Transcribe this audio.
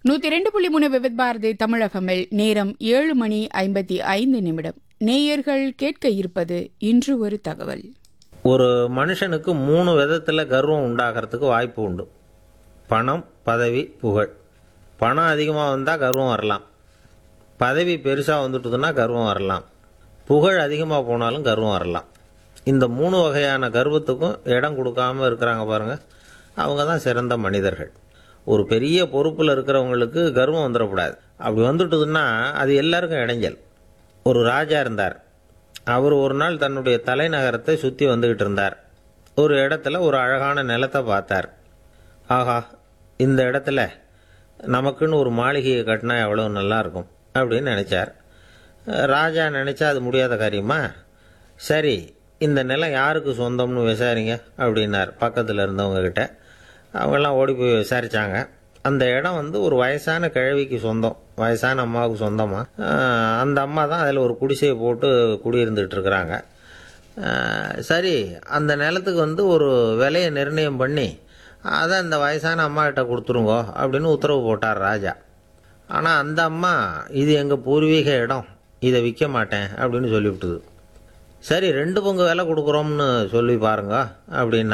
நூத்தி ரெண்டு புள்ளி மூணு விவித் பாரதி தமிழகமில் நேரம் ஏழு மணி ஐம்பத்தி ஐந்து நிமிடம் நேயர்கள் கேட்க இருப்பது இன்று ஒரு தகவல் ஒரு மனுஷனுக்கு மூணு விதத்தில் கர்வம் உண்டாகிறதுக்கு வாய்ப்பு உண்டு பணம் பதவி புகழ் பணம் அதிகமாக வந்தால் கர்வம் வரலாம் பதவி பெருசாக வந்துட்டுதுன்னா கர்வம் வரலாம் புகழ் அதிகமாக போனாலும் கர்வம் வரலாம் இந்த மூணு வகையான கர்வத்துக்கும் இடம் கொடுக்காம இருக்கிறாங்க பாருங்கள் அவங்க தான் சிறந்த மனிதர்கள் ஒரு பெரிய பொறுப்பில் இருக்கிறவங்களுக்கு கர்வம் வந்துடக்கூடாது அப்படி வந்துட்டுதுன்னா அது எல்லாருக்கும் இடைஞ்சல் ஒரு ராஜா இருந்தார் அவர் ஒரு நாள் தன்னுடைய தலைநகரத்தை சுற்றி வந்துக்கிட்டு இருந்தார் ஒரு இடத்துல ஒரு அழகான நிலத்தை பார்த்தார் ஆஹா இந்த இடத்துல நமக்குன்னு ஒரு மாளிகையை கட்டினா எவ்வளோ நல்லா இருக்கும் அப்படின்னு நினச்சார் ராஜா நினச்சா அது முடியாத காரியமா சரி இந்த நிலம் யாருக்கு சொந்தம்னு விசாரிங்க அப்படின்னார் பக்கத்தில் இருந்தவங்க கிட்ட அவங்கெல்லாம் ஓடி போய் விசாரிச்சாங்க அந்த இடம் வந்து ஒரு வயசான கிழவிக்கு சொந்தம் வயசான அம்மாவுக்கு சொந்தமா ஆஹ் அந்த அம்மா தான் அதில் ஒரு குடிசையை போட்டு குடியிருந்துட்டு இருக்கிறாங்க ஆஹ் சரி அந்த நிலத்துக்கு வந்து ஒரு விலையை நிர்ணயம் பண்ணி அதை அந்த வயசான அம்மா கிட்ட கொடுத்துருங்கோ அப்படின்னு உத்தரவு போட்டார் ராஜா ஆனால் அந்த அம்மா இது எங்கள் பூர்வீக இடம் இதை விற்க மாட்டேன் அப்படின்னு சொல்லிவிட்டுது சரி ரெண்டு பங்கு விலை கொடுக்குறோம்னு சொல்லி பாருங்க அப்படின்னா